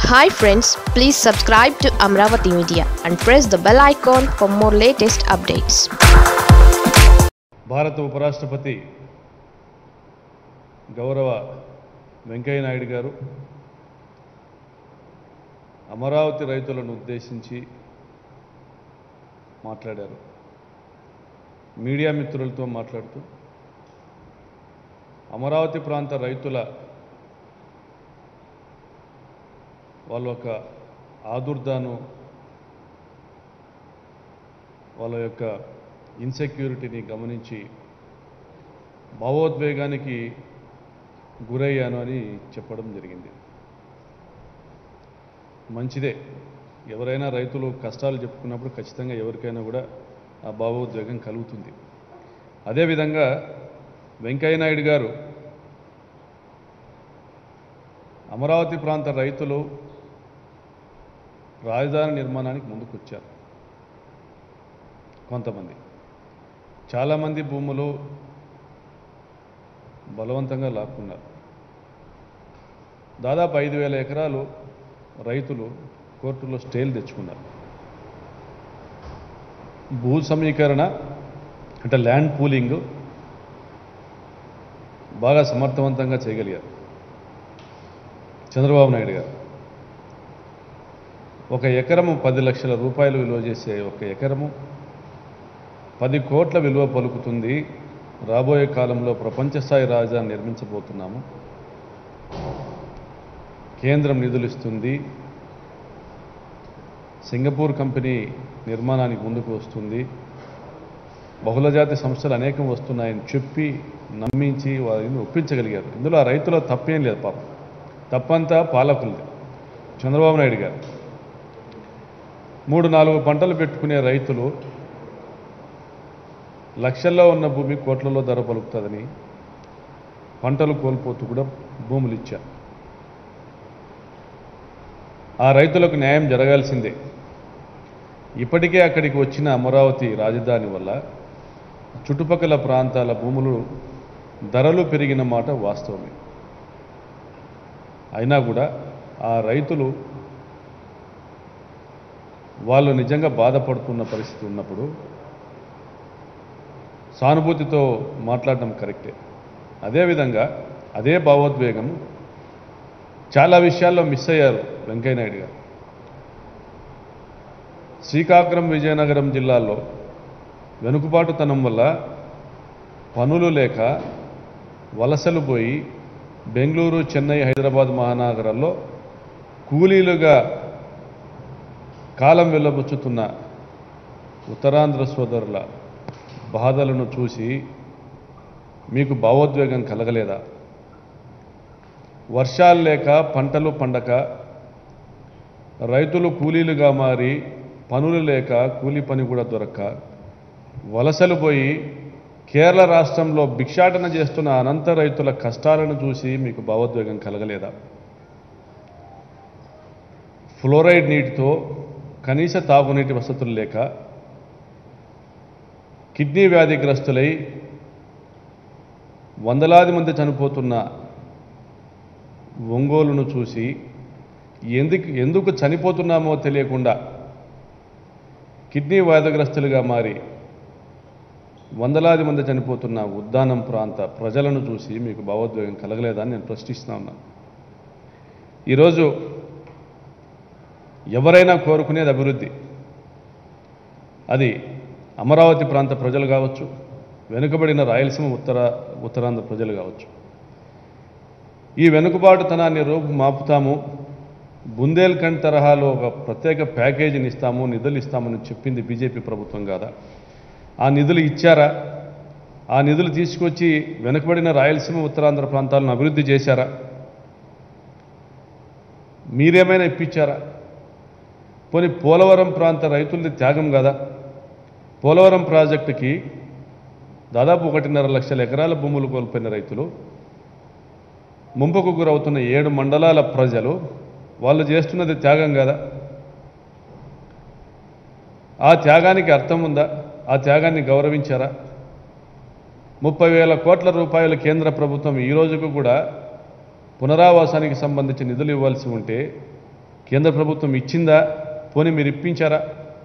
hi friends please subscribe to Amaravati media and press the bell icon for more latest updates భారత ఉపరాష్ట్రపతి గౌరవ వెంకయ్య నాయుడు గారు అమరావతి రైతులను ఉద్దేశించి మాట్లాడారు మీడియా మిత్రులతో మాట్లాడుతూ అమరావతి ప్రాంత రైతుల వాళ్ళ యొక్క ఆదుర్దాను వాళ్ళ యొక్క ఇన్సెక్యూరిటీని గమనించి భావోద్వేగానికి గురయ్యాను అని చెప్పడం జరిగింది మంచిదే ఎవరైనా రైతులు కష్టాలు చెప్పుకున్నప్పుడు ఖచ్చితంగా ఎవరికైనా కూడా ఆ భావోద్వేగం కలుగుతుంది అదేవిధంగా వెంకయ్య నాయుడు గారు అమరావతి ప్రాంత రైతులు రాజధాని నిర్మాణానికి ముందుకొచ్చారు కొంతమంది చాలామంది భూములు బలవంతంగా లాక్కున్నారు దాదాపు ఐదు వేల ఎకరాలు రైతులు కోర్టులో స్టేలు తెచ్చుకున్నారు భూ సమీకరణ అంటే ల్యాండ్ పూలింగ్ బాగా సమర్థవంతంగా చేయగలిగారు చంద్రబాబు నాయుడు గారు ఒక ఎకరము పది లక్షల రూపాయలు విలువ చేసే ఒక ఎకరము పది కోట్ల విలువ పలుకుతుంది రాబోయే కాలంలో ప్రపంచ స్థాయి రాజధాని నిర్మించబోతున్నాము కేంద్రం నిధులు ఇస్తుంది సింగపూర్ కంపెనీ నిర్మాణానికి ముందుకు వస్తుంది బహుళజాతి సంస్థలు అనేకం వస్తున్నాయని చెప్పి నమ్మించి వారిని ఒప్పించగలిగారు ఇందులో ఆ రైతుల తప్పేం లేదు పాపం తప్పంతా పాలకులది చంద్రబాబు నాయుడు గారు మూడు నాలుగు పంటలు పెట్టుకునే రైతులు లక్షల్లో ఉన్న భూమి కోట్లలో ధర పలుకుతుందని పంటలు కోల్పోతూ కూడా భూములు ఇచ్చారు ఆ రైతులకు న్యాయం జరగాల్సిందే ఇప్పటికే అక్కడికి వచ్చిన అమరావతి రాజధాని వల్ల చుట్టుపక్కల ప్రాంతాల భూములు ధరలు పెరిగిన మాట వాస్తవమే అయినా కూడా ఆ రైతులు వాళ్ళు నిజంగా బాధపడుతున్న పరిస్థితి ఉన్నప్పుడు సానుభూతితో మాట్లాడడం కరెక్టే అదేవిధంగా అదే భావోద్వేగం చాలా విషయాల్లో మిస్ అయ్యారు వెంకయ్యనాయుడు గారు శ్రీకాకుళం విజయనగరం జిల్లాల్లో వెనుకబాటుతనం వల్ల పనులు లేక వలసలు పోయి బెంగళూరు చెన్నై హైదరాబాద్ మహానగరాల్లో కూలీలుగా కాలం వెళ్ళబుచ్చుతున్న ఉత్తరాంధ్ర సోదరుల బాధలను చూసి మీకు భావోద్వేగం కలగలేదా వర్షాలు లేక పంటలు పండక రైతులు కూలీలుగా మారి పనులు లేక కూలీ పని కూడా దొరక్క వలసలు పోయి కేరళ రాష్ట్రంలో భిక్షాటన చేస్తున్న అనంత రైతుల కష్టాలను చూసి మీకు భావోద్వేగం కలగలేదా ఫ్లోరైడ్ నీటితో కనీస తాగునీటి వసతులు లేక కిడ్నీ వ్యాధిగ్రస్తులై వందలాది మంది చనిపోతున్న ఒంగోలును చూసి ఎందుకు ఎందుకు చనిపోతున్నామో తెలియకుండా కిడ్నీ వ్యాధిగ్రస్తులుగా మారి వందలాది మంది చనిపోతున్న ఉద్దానం ప్రాంత ప్రజలను చూసి మీకు భావోద్వేగం కలగలేదని నేను ప్రశ్నిస్తున్నా ఉన్నాను ఈరోజు ఎవరైనా కోరుకునేది అభివృద్ధి అది అమరావతి ప్రాంత ప్రజలు కావచ్చు వెనుకబడిన రాయలసీమ ఉత్తర ఉత్తరాంధ్ర ప్రజలు కావచ్చు ఈ వెనుకబాటుతనాన్ని రూపు మాపుతాము బుందేల్ఖండ్ తరహాలో ఒక ప్రత్యేక ప్యాకేజీని ఇస్తాము నిధులు ఇస్తామని చెప్పింది బీజేపీ ప్రభుత్వం కాదా ఆ నిధులు ఇచ్చారా ఆ నిధులు తీసుకొచ్చి వెనుకబడిన రాయలసీమ ఉత్తరాంధ్ర ప్రాంతాలను అభివృద్ధి చేశారా మీరేమైనా ఇప్పించారా పోనీ పోలవరం ప్రాంత రైతులది త్యాగం కదా పోలవరం ప్రాజెక్టుకి దాదాపు ఒకటిన్నర లక్షల ఎకరాల భూములు కోల్పోయిన రైతులు ముంపుకు గురవుతున్న ఏడు మండలాల ప్రజలు వాళ్ళు చేస్తున్నది త్యాగం కదా ఆ త్యాగానికి అర్థం ఉందా ఆ త్యాగాన్ని గౌరవించారా ముప్పై వేల కోట్ల రూపాయలు కేంద్ర ప్రభుత్వం ఈ రోజుకు కూడా పునరావాసానికి సంబంధించి నిధులు ఇవ్వాల్సి ఉంటే కేంద్ర ప్రభుత్వం ఇచ్చిందా పోనీ మీరు ఇప్పించారా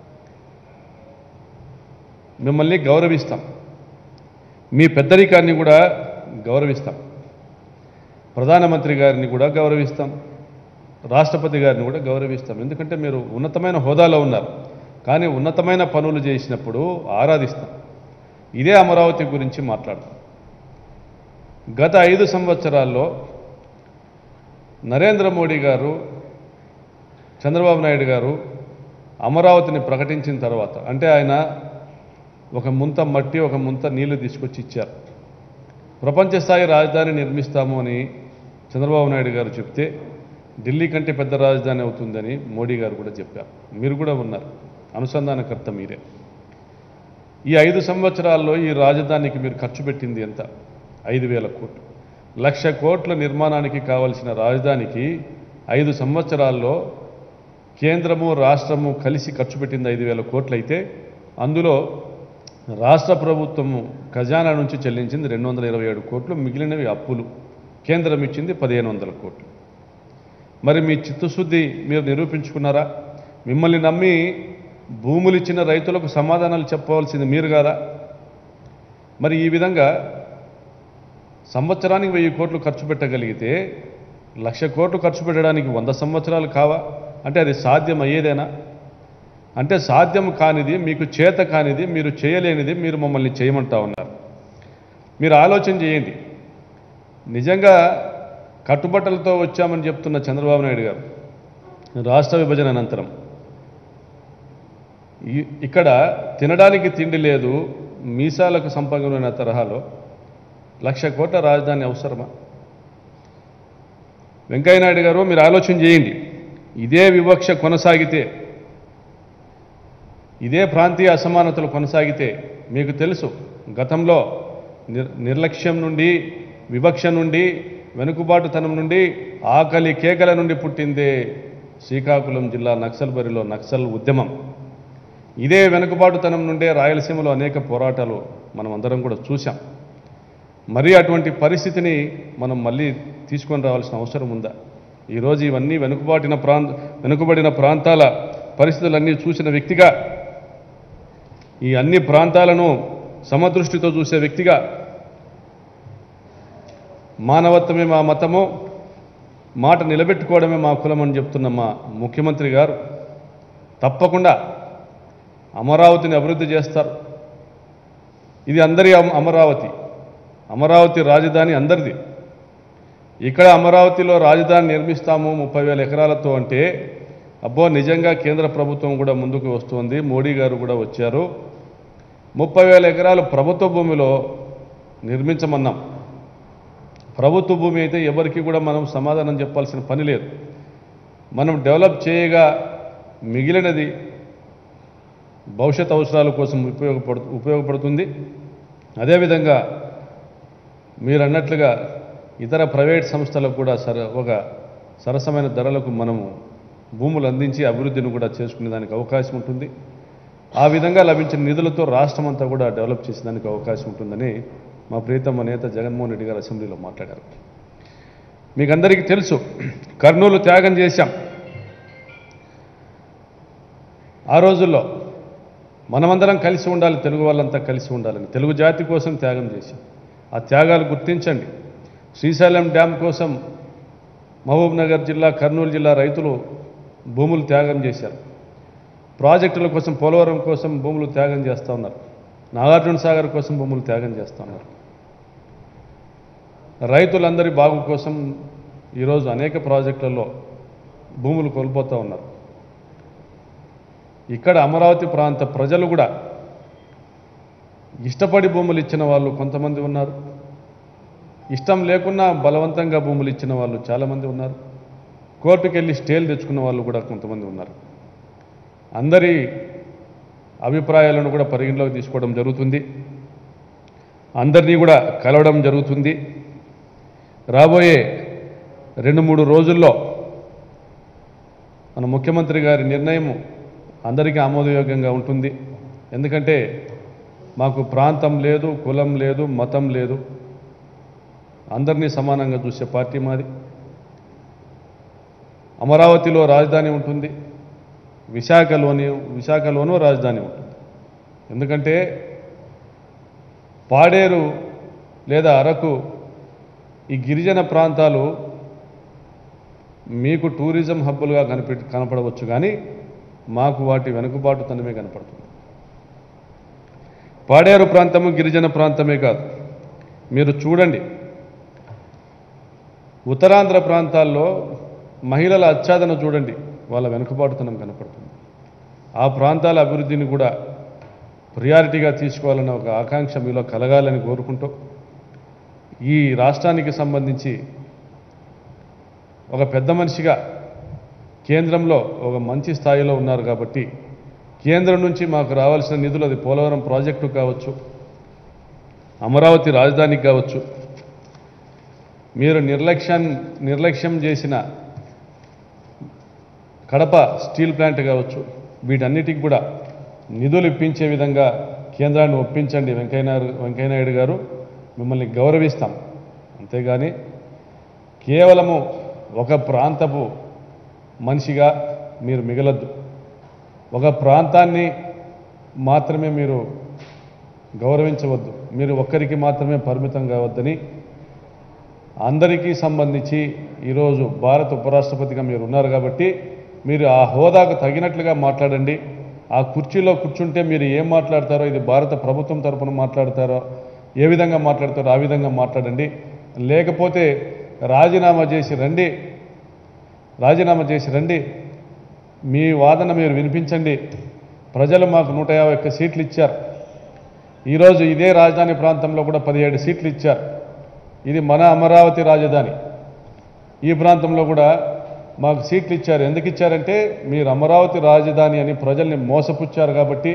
మిమ్మల్ని గౌరవిస్తాం మీ పెద్దరికాన్ని కూడా గౌరవిస్తాం ప్రధానమంత్రి గారిని కూడా గౌరవిస్తాం రాష్ట్రపతి గారిని కూడా గౌరవిస్తాం ఎందుకంటే మీరు ఉన్నతమైన హోదాలో ఉన్నారు కానీ ఉన్నతమైన పనులు చేసినప్పుడు ఆరాధిస్తాం ఇదే అమరావతి గురించి మాట్లాడతాం గత ఐదు సంవత్సరాల్లో నరేంద్ర మోడీ గారు చంద్రబాబు నాయుడు గారు అమరావతిని ప్రకటించిన తర్వాత అంటే ఆయన ఒక ముంత మట్టి ఒక ముంత నీళ్లు తీసుకొచ్చి ఇచ్చారు ప్రపంచ స్థాయి రాజధాని నిర్మిస్తాము అని చంద్రబాబు నాయుడు గారు చెప్తే ఢిల్లీ కంటే పెద్ద రాజధాని అవుతుందని మోడీ గారు కూడా చెప్పారు మీరు కూడా ఉన్నారు అనుసంధానకర్త మీరే ఈ ఐదు సంవత్సరాల్లో ఈ రాజధానికి మీరు ఖర్చు పెట్టింది ఎంత ఐదు వేల కోట్లు లక్ష కోట్ల నిర్మాణానికి కావలసిన రాజధానికి ఐదు సంవత్సరాల్లో కేంద్రము రాష్ట్రము కలిసి ఖర్చు పెట్టింది ఐదు వేల కోట్లయితే అందులో రాష్ట్ర ప్రభుత్వము ఖజానా నుంచి చెల్లించింది రెండు వందల ఇరవై ఏడు కోట్లు మిగిలినవి అప్పులు కేంద్రం ఇచ్చింది పదిహేను వందల కోట్లు మరి మీ చిత్తశుద్ధి మీరు నిరూపించుకున్నారా మిమ్మల్ని నమ్మి భూములు ఇచ్చిన రైతులకు సమాధానాలు చెప్పవలసింది మీరు కాదా మరి ఈ విధంగా సంవత్సరానికి వెయ్యి కోట్లు ఖర్చు పెట్టగలిగితే లక్ష కోట్లు ఖర్చు పెట్టడానికి వంద సంవత్సరాలు కావా అంటే అది సాధ్యం అయ్యేదేనా అంటే సాధ్యం కానిది మీకు చేత కానిది మీరు చేయలేనిది మీరు మమ్మల్ని చేయమంటా ఉన్నారు మీరు ఆలోచన చేయండి నిజంగా కట్టుబట్టలతో వచ్చామని చెప్తున్న చంద్రబాబు నాయుడు గారు రాష్ట్ర విభజన అనంతరం ఈ- ఇక్కడ తినడానికి తిండి లేదు మీసాలకు సంపంగమైన తరహాలో లక్ష కోట్ల రాజధాని అవసరమా వెంకయ్యనాయుడు గారు మీరు ఆలోచన చేయండి ఇదే వివక్ష కొనసాగితే ఇదే ప్రాంతీయ అసమానతలు కొనసాగితే మీకు తెలుసు గతంలో నిర్ నిర్లక్ష్యం నుండి వివక్ష నుండి వెనుకబాటుతనం నుండి ఆకలి కేకల నుండి పుట్టిందే శ్రీకాకుళం జిల్లా నక్సల్బరిలో నక్సల్ ఉద్యమం ఇదే వెనుకబాటుతనం నుండే రాయలసీమలో అనేక పోరాటాలు మనం అందరం కూడా చూశాం మరి అటువంటి పరిస్థితిని మనం మళ్ళీ తీసుకొని రావాల్సిన అవసరం ఉందా ఈరోజు ఇవన్నీ వెనుకబాటిన ప్రాంత వెనుకబడిన ప్రాంతాల పరిస్థితులన్నీ చూసిన వ్యక్తిగా ఈ అన్ని ప్రాంతాలను సమదృష్టితో చూసే వ్యక్తిగా మానవత్వమే మా మతము మాట నిలబెట్టుకోవడమే మా కులం అని చెప్తున్న మా ముఖ్యమంత్రి గారు తప్పకుండా అమరావతిని అభివృద్ధి చేస్తారు ఇది అందరి అమ- అమరావతి అమరావతి రాజధాని అందరిది ఇక్కడ అమరావతిలో రాజధాని నిర్మిస్తాము ముప్పై వేల ఎకరాలతో అంటే అబ్బో నిజంగా కేంద్ర ప్రభుత్వం కూడా ముందుకు వస్తుంది మోడీ గారు కూడా వచ్చారు ముప్పై వేల ఎకరాలు ప్రభుత్వ భూమిలో నిర్మించమన్నాం ప్రభుత్వ భూమి అయితే ఎవరికి కూడా మనం సమాధానం చెప్పాల్సిన పని లేదు మనం డెవలప్ చేయగా మిగిలినది భవిష్యత్ అవసరాల కోసం ఉపయోగపడు ఉపయోగపడుతుంది అదేవిధంగా మీరు అన్నట్లుగా ఇతర ప్రైవేట్ సంస్థలకు కూడా సర ఒక సరసమైన ధరలకు మనము భూములు అందించి అభివృద్ధిని కూడా చేసుకునే దానికి అవకాశం ఉంటుంది ఆ విధంగా లభించిన నిధులతో రాష్ట్రం అంతా కూడా డెవలప్ చేసేదానికి అవకాశం ఉంటుందని మా ప్రీతమ్మ నేత జగన్మోహన్ రెడ్డి గారు అసెంబ్లీలో మాట్లాడారు మీకు అందరికీ తెలుసు కర్నూలు త్యాగం చేశాం ఆ రోజుల్లో మనమందరం కలిసి ఉండాలి తెలుగు వాళ్ళంతా కలిసి ఉండాలని తెలుగు జాతి కోసం త్యాగం చేశాం ఆ త్యాగాలు గుర్తించండి శ్రీశైలం డ్యామ్ కోసం మహబూబ్ నగర్ జిల్లా కర్నూలు జిల్లా రైతులు భూములు త్యాగం చేశారు ప్రాజెక్టుల కోసం పోలవరం కోసం భూములు త్యాగం చేస్తూ ఉన్నారు నాగార్జున సాగర్ కోసం భూములు త్యాగం చేస్తూ ఉన్నారు రైతులందరి బాగు కోసం ఈరోజు అనేక ప్రాజెక్టులలో భూములు కోల్పోతూ ఉన్నారు ఇక్కడ అమరావతి ప్రాంత ప్రజలు కూడా ఇష్టపడి భూములు ఇచ్చిన వాళ్ళు కొంతమంది ఉన్నారు ఇష్టం లేకున్నా బలవంతంగా భూములు ఇచ్చిన వాళ్ళు చాలామంది ఉన్నారు కోర్టుకు వెళ్ళి స్టేలు తెచ్చుకున్న వాళ్ళు కూడా కొంతమంది ఉన్నారు అందరి అభిప్రాయాలను కూడా పరిగణలోకి తీసుకోవడం జరుగుతుంది అందరినీ కూడా కలవడం జరుగుతుంది రాబోయే రెండు మూడు రోజుల్లో మన ముఖ్యమంత్రి గారి నిర్ణయం అందరికీ ఆమోదయోగ్యంగా ఉంటుంది ఎందుకంటే మాకు ప్రాంతం లేదు కులం లేదు మతం లేదు అందరినీ సమానంగా చూసే పార్టీ మాది అమరావతిలో రాజధాని ఉంటుంది విశాఖలోని విశాఖలోనూ రాజధాని ఉంటుంది ఎందుకంటే పాడేరు లేదా అరకు ఈ గిరిజన ప్రాంతాలు మీకు టూరిజం హబ్బులుగా కనిపె కనపడవచ్చు కానీ మాకు వాటి వెనుకబాటుతనమే కనపడుతుంది పాడేరు ప్రాంతము గిరిజన ప్రాంతమే కాదు మీరు చూడండి ఉత్తరాంధ్ర ప్రాంతాల్లో మహిళల అచ్ఛాదన చూడండి వాళ్ళ వెనుకబాటుతనం కనపడుతుంది ఆ ప్రాంతాల అభివృద్ధిని కూడా ప్రియారిటీగా తీసుకోవాలన్న ఒక ఆకాంక్ష మీలో కలగాలని కోరుకుంటూ ఈ రాష్ట్రానికి సంబంధించి ఒక పెద్ద మనిషిగా కేంద్రంలో ఒక మంచి స్థాయిలో ఉన్నారు కాబట్టి కేంద్రం నుంచి మాకు రావాల్సిన నిధులు అది పోలవరం ప్రాజెక్టు కావచ్చు అమరావతి రాజధానికి కావచ్చు మీరు నిర్లక్ష్యం నిర్లక్ష్యం చేసిన కడప స్టీల్ ప్లాంట్ కావచ్చు వీటన్నిటికి కూడా నిధులు ఇప్పించే విధంగా కేంద్రాన్ని ఒప్పించండి వెంకయ్యనాయుడు వెంకయ్యనాయుడు గారు మిమ్మల్ని గౌరవిస్తాం అంతేగాని కేవలము ఒక ప్రాంతపు మనిషిగా మీరు మిగలద్దు ఒక ప్రాంతాన్ని మాత్రమే మీరు గౌరవించవద్దు మీరు ఒక్కరికి మాత్రమే పరిమితం కావద్దని అందరికీ సంబంధించి ఈరోజు భారత ఉపరాష్ట్రపతిగా మీరు ఉన్నారు కాబట్టి మీరు ఆ హోదాకు తగినట్లుగా మాట్లాడండి ఆ కుర్చీలో కూర్చుంటే మీరు ఏం మాట్లాడతారో ఇది భారత ప్రభుత్వం తరపున మాట్లాడతారో ఏ విధంగా మాట్లాడతారో ఆ విధంగా మాట్లాడండి లేకపోతే రాజీనామా చేసి రండి రాజీనామా చేసి రండి మీ వాదన మీరు వినిపించండి ప్రజలు మాకు నూట యాభై ఒక్క సీట్లు ఇచ్చారు ఈరోజు ఇదే రాజధాని ప్రాంతంలో కూడా పదిహేడు సీట్లు ఇచ్చారు ఇది మన అమరావతి రాజధాని ఈ ప్రాంతంలో కూడా మాకు సీట్లు ఇచ్చారు ఎందుకు ఇచ్చారంటే మీరు అమరావతి రాజధాని అని ప్రజల్ని మోసపుచ్చారు కాబట్టి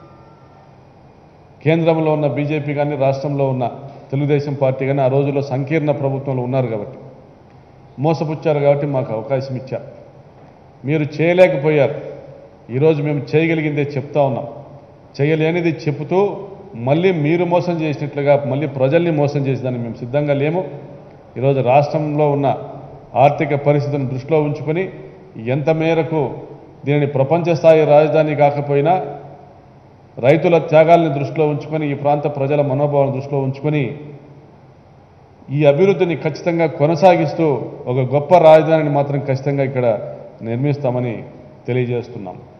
కేంద్రంలో ఉన్న బీజేపీ కానీ రాష్ట్రంలో ఉన్న తెలుగుదేశం పార్టీ కానీ ఆ రోజుల్లో సంకీర్ణ ప్రభుత్వంలో ఉన్నారు కాబట్టి మోసపుచ్చారు కాబట్టి మాకు అవకాశం ఇచ్చారు మీరు చేయలేకపోయారు ఈరోజు మేము చేయగలిగిందే చెప్తా ఉన్నాం చేయలేనిది చెబుతూ మళ్ళీ మీరు మోసం చేసినట్లుగా మళ్ళీ ప్రజల్ని మోసం చేసేదానికి మేము సిద్ధంగా లేము ఈరోజు రాష్ట్రంలో ఉన్న ఆర్థిక పరిస్థితిని దృష్టిలో ఉంచుకొని ఎంత మేరకు దీనిని ప్రపంచ స్థాయి రాజధాని కాకపోయినా రైతుల త్యాగాల్ని దృష్టిలో ఉంచుకొని ఈ ప్రాంత ప్రజల మనోభావాలను దృష్టిలో ఉంచుకొని ఈ అభివృద్ధిని ఖచ్చితంగా కొనసాగిస్తూ ఒక గొప్ప రాజధానిని మాత్రం ఖచ్చితంగా ఇక్కడ నిర్మిస్తామని తెలియజేస్తున్నాం